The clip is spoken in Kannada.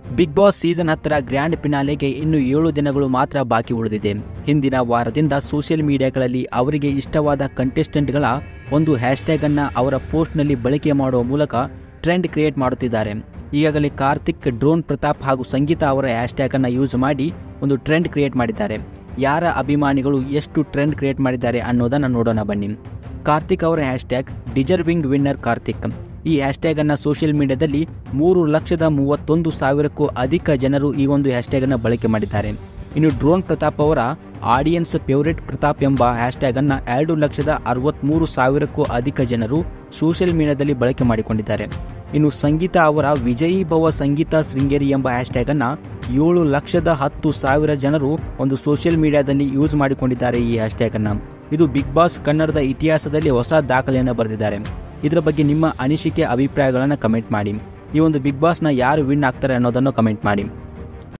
ಬಿಗ್ ಬಾಸ್ ಸೀಸನ್ ಹತ್ತರ ಗ್ರ್ಯಾಂಡ್ ಫಿನಾಲೆಗೆ ಇನ್ನು ಏಳು ದಿನಗಳು ಮಾತ್ರ ಬಾಕಿ ಉಳಿದಿದೆ ಹಿಂದಿನ ವಾರದಿಂದ ಸೋಷಿಯಲ್ ಮೀಡಿಯಾಗಳಲ್ಲಿ ಅವರಿಗೆ ಇಷ್ಟವಾದ ಕಂಟೆಸ್ಟೆಂಟ್ಗಳ ಒಂದು ಹ್ಯಾಶ್ಟ್ಯಾಗ್ ಅನ್ನ ಅವರ ಪೋಸ್ಟ್ನಲ್ಲಿ ಬಳಕೆ ಮಾಡುವ ಮೂಲಕ ಟ್ರೆಂಡ್ ಕ್ರಿಯೇಟ್ ಮಾಡುತ್ತಿದ್ದಾರೆ ಈಗಾಗಲೇ ಕಾರ್ತಿಕ್ ಡ್ರೋನ್ ಪ್ರತಾಪ್ ಹಾಗೂ ಸಂಗೀತ ಅವರ ಹ್ಯಾಶ್ಟ್ಯಾಗ್ ಅನ್ನ ಯೂಸ್ ಮಾಡಿ ಒಂದು ಟ್ರೆಂಡ್ ಕ್ರಿಯೇಟ್ ಮಾಡಿದ್ದಾರೆ ಯಾರ ಅಭಿಮಾನಿಗಳು ಎಷ್ಟು ಟ್ರೆಂಡ್ ಕ್ರಿಯೇಟ್ ಮಾಡಿದ್ದಾರೆ ಅನ್ನೋದನ್ನು ನೋಡೋಣ ಬನ್ನಿ ಕಾರ್ತಿಕ್ ಅವರ ಹ್ಯಾಶ್ಟ್ಯಾಗ್ ಡಿಜರ್ವಿಂಗ್ ವಿನ್ನರ್ ಕಾರ್ತಿಕ್ ಈ ಹ್ಯಾಶ್ಟ್ಯಾಗ್ ಅನ್ನ ಸೋಷಿಯಲ್ ಮೀಡಿಯಾದಲ್ಲಿ ಮೂರು ಲಕ್ಷದ ಮೂವತ್ತೊಂದು ಸಾವಿರಕ್ಕೂ ಅಧಿಕ ಜನರು ಈ ಒಂದು ಹ್ಯಾಶ್ಟ್ಯಾಗ್ ಅನ್ನ ಬಳಕೆ ಮಾಡಿದ್ದಾರೆ ಇನ್ನು ಡ್ರೋನ್ ಪ್ರತಾಪ್ ಅವರ ಆಡಿಯನ್ಸ್ ಫೇವರೇಟ್ ಪ್ರತಾಪ್ ಎಂಬ ಹ್ಯಾಶ್ಟ್ಯಾಗ್ ಅನ್ನ ಎರಡು ಲಕ್ಷದ ಅರವತ್ತ್ಮೂರು ಸಾವಿರಕ್ಕೂ ಅಧಿಕ ಜನರು ಸೋಷಿಯಲ್ ಮೀಡಿಯಾದಲ್ಲಿ ಬಳಕೆ ಮಾಡಿಕೊಂಡಿದ್ದಾರೆ ಇನ್ನು ಸಂಗೀತ ಅವರ ವಿಜಯೀ ಭವ ಸಂಗೀತ ಶೃಂಗೇರಿ ಎಂಬ ಹ್ಯಾಶ್ಟ್ಯಾಗ್ ಅನ್ನ ಏಳು ಲಕ್ಷದ ಹತ್ತು ಸಾವಿರ ಜನರು ಒಂದು ಸೋಷಿಯಲ್ ಮೀಡಿಯಾದಲ್ಲಿ ಯೂಸ್ ಮಾಡಿಕೊಂಡಿದ್ದಾರೆ ಈ ಹ್ಯಾಶ್ಟ್ಯಾಗ್ ಅನ್ನ ಇದು ಬಿಗ್ ಬಾಸ್ ಕನ್ನಡದ ಇತಿಹಾಸದಲ್ಲಿ ಹೊಸ ದಾಖಲೆಯನ್ನು ಬರೆದಿದ್ದಾರೆ ಇದರ ಬಗ್ಗೆ ನಿಮ್ಮ ಅನಿಸಿಕೆ ಅಭಿಪ್ರಾಯಗಳನ್ನು ಕಮೆಂಟ್ ಮಾಡಿ ಈ ಒಂದು ಬಿಗ್ ಬಾಸ್ನ ಯಾರು ವಿನ್ ಆಗ್ತಾರೆ ಅನ್ನೋದನ್ನು ಕಮೆಂಟ್ ಮಾಡಿ